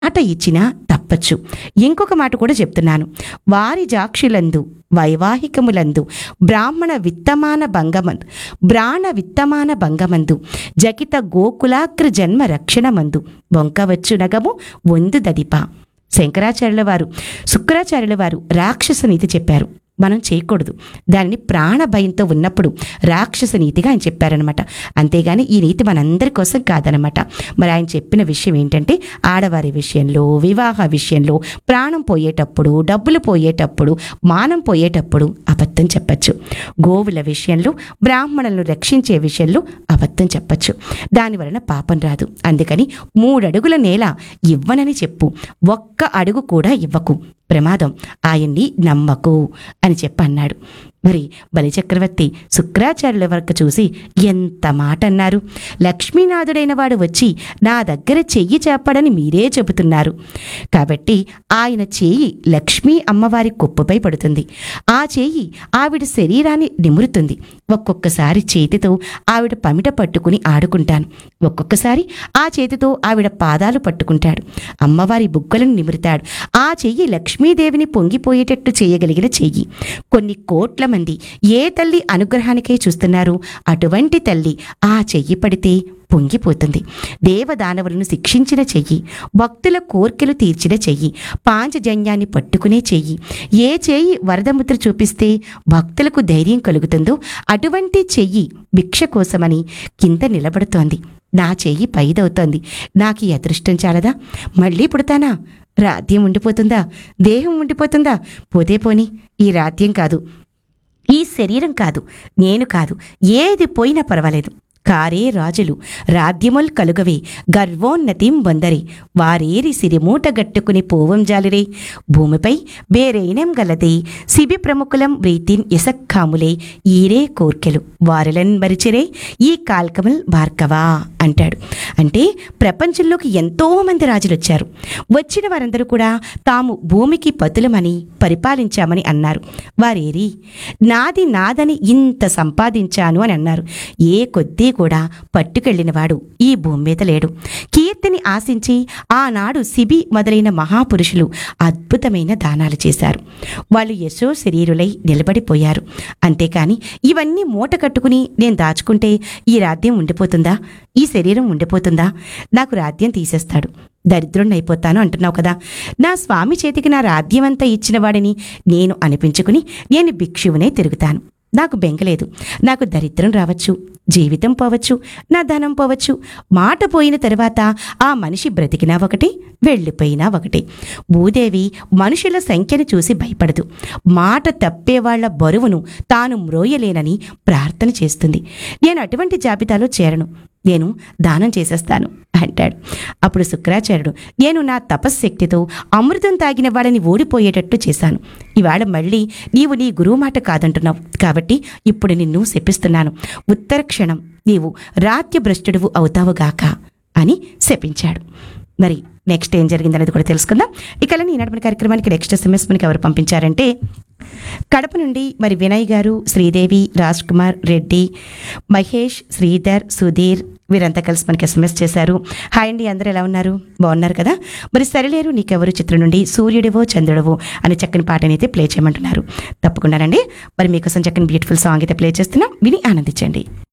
అట ఇచ్చినా తప్పచ్చు ఇంకొక మాట కూడా చెప్తున్నాను వారి జాక్షులందు వైవాహికములందు బ్రాహ్మణ విత్తమాన భంగమందు బ్రాణ విత్తమాన భంగమందు జకిత గోకులాగ్ర జన్మ రక్షణమందు వంకవచ్చు నగము వందు దదిప శంకరాచార్యుల వారు శుక్రాచార్యుల వారు రాక్షస నీతి చెప్పారు మనం చేయకూడదు దానిని ప్రాణ భయంతో ఉన్నప్పుడు రాక్షస నీతిగా ఆయన చెప్పారనమాట అంతేగాని ఈ నీతి మనందరి కోసం కాదనమాట మరి ఆయన చెప్పిన విషయం ఏంటంటే ఆడవారి విషయంలో వివాహ విషయంలో ప్రాణం పోయేటప్పుడు డబ్బులు పోయేటప్పుడు మానం పోయేటప్పుడు అబద్ధం చెప్పచ్చు గోవుల విషయంలో బ్రాహ్మణులను రక్షించే విషయంలో అబద్ధం చెప్పచ్చు దాని వలన పాపం రాదు అందుకని మూడడుగుల నేల ఇవ్వనని చెప్పు ఒక్క అడుగు కూడా ఇవ్వకు ప్రమాదం ఆయన్ని నమ్మకు అని చెప్పన్నాడు మరి బలిచక్రవర్తి శుక్రాచార్యుల వరకు చూసి ఎంత మాట అన్నారు లక్ష్మీనాథుడైన వాడు వచ్చి నా దగ్గర చెయ్యి చేపడని మీరే చెబుతున్నారు కాబట్టి ఆయన చేయి లక్ష్మీ అమ్మవారి కొప్పుపై పడుతుంది ఆ చేయి ఆవిడ శరీరాన్ని నిమురుతుంది ఒక్కొక్కసారి చేతితో ఆవిడ పమిట పట్టుకుని ఆడుకుంటాను ఒక్కొక్కసారి ఆ చేతితో ఆవిడ పాదాలు పట్టుకుంటాడు అమ్మవారి బుగ్గలను నిమురుతాడు ఆ చెయ్యి లక్ష్మీదేవిని పొంగిపోయేటట్టు చేయగలిగిన చెయ్యి కొన్ని కోట్ల మంది ఏ తల్లి అనుగ్రహానికై చూస్తున్నారు అటువంటి తల్లి ఆ చెయ్యి పడితే పొంగిపోతుంది దేవదానవులను శిక్షించిన చెయ్యి భక్తుల కోర్కెలు తీర్చిన చెయ్యి పాంచజన్యాన్ని పట్టుకునే చెయ్యి ఏ చెయ్యి వరదముద్ర చూపిస్తే భక్తులకు ధైర్యం కలుగుతుందో అటువంటి చెయ్యి భిక్ష కోసమని కింద నిలబడుతోంది నా చెయ్యి పైదవుతోంది నాకు ఈ అదృష్టం చాలదా మళ్ళీ పుడతానా రాధ్యం ఉండిపోతుందా దేహం ఉండిపోతుందా పోతే పోని ఈ రాధ్యం కాదు ఈ శరీరం కాదు నేను కాదు ఏది పోయినా పర్వాలేదు కారే రాజులు రాధ్యముల్ కలుగవే గర్వోన్నతిం వందరే వారేరి సిరిమూట గట్టుకుని పోవం జాలిరే భూమిపై బేరైనం గలదే సిబి ప్రముఖులం ప్రీతిన్ ఎసక్కాములే ఈరే కోర్కెలు వారిలన్ మరిచిరే ఈ కాల్కమల్ భార్గవా అంటాడు అంటే ప్రపంచంలోకి ఎంతో మంది రాజులు వచ్చారు వచ్చిన వారందరూ కూడా తాము భూమికి పతులమని పరిపాలించామని అన్నారు వారేరి నాది నాదని ఇంత సంపాదించాను అని అన్నారు ఏ కొద్దీ కూడా పట్టుకెళ్ళినవాడు ఈ భూమి మీద లేడు కీర్తిని ఆశించి ఆనాడు సిబి మొదలైన మహాపురుషులు అద్భుతమైన దానాలు చేశారు వాళ్ళు యశో శరీరులై నిలబడిపోయారు అంతేకాని ఇవన్నీ మూట కట్టుకుని నేను దాచుకుంటే ఈ రాధ్యం ఉండిపోతుందా ఈ శరీరం ఉండిపోతుందా నాకు రాధ్యం తీసేస్తాడు దరిద్రుణ్ణి అయిపోతాను అంటున్నావు కదా నా స్వామి చేతికి నా రాధ్యమంతా ఇచ్చిన వాడిని నేను అనిపించుకుని నేను భిక్షువునే తిరుగుతాను నాకు బెంగలేదు నాకు దరిద్రం రావచ్చు జీవితం పోవచ్చు నా ధనం పోవచ్చు మాట పోయిన తర్వాత ఆ మనిషి బ్రతికినా ఒకటి వెళ్ళిపోయినా ఒకటి భూదేవి మనుషుల సంఖ్యను చూసి భయపడదు మాట తప్పేవాళ్ల బరువును తాను మ్రోయలేనని ప్రార్థన చేస్తుంది నేను అటువంటి జాబితాలో చేరను నేను దానం చేసేస్తాను అంటాడు అప్పుడు శుక్రాచార్యుడు నేను నా తపశ్శక్తితో అమృతం తాగిన వాడిని ఓడిపోయేటట్టు చేశాను ఇవాళ మళ్ళీ నీవు నీ గురువు మాట కాదంటున్నావు కాబట్టి ఇప్పుడు నిన్ను శపిస్తున్నాను ఉత్తర క్షణం నీవు రాత్యభ్రష్టుడువు అవుతావుగాక అని శపించాడు మరి నెక్స్ట్ ఏం జరిగిందనేది కూడా తెలుసుకుందాం ఇక ఈ నడపని కార్యక్రమానికి నెక్స్ట్ ఎస్ఎంఎస్ మనకి ఎవరు పంపించారంటే కడప నుండి మరి వినయ్ గారు శ్రీదేవి రాజ్ కుమార్ రెడ్డి మహేష్ శ్రీధర్ సుధీర్ వీరంతా కలిసి మనకి ఎస్ఎంఎస్ చేశారు హాయ్ అండి అందరూ ఎలా ఉన్నారు బాగున్నారు కదా మరి సరిలేరు నీకెవరు చిత్రం నుండి సూర్యుడివో చంద్రుడివో అనే చక్కని పాటని అయితే ప్లే చేయమంటున్నారు తప్పకుండానండి మరి మీకోసం చక్కని బ్యూటిఫుల్ సాంగ్ అయితే ప్లే చేస్తున్నాం విని ఆనందించండి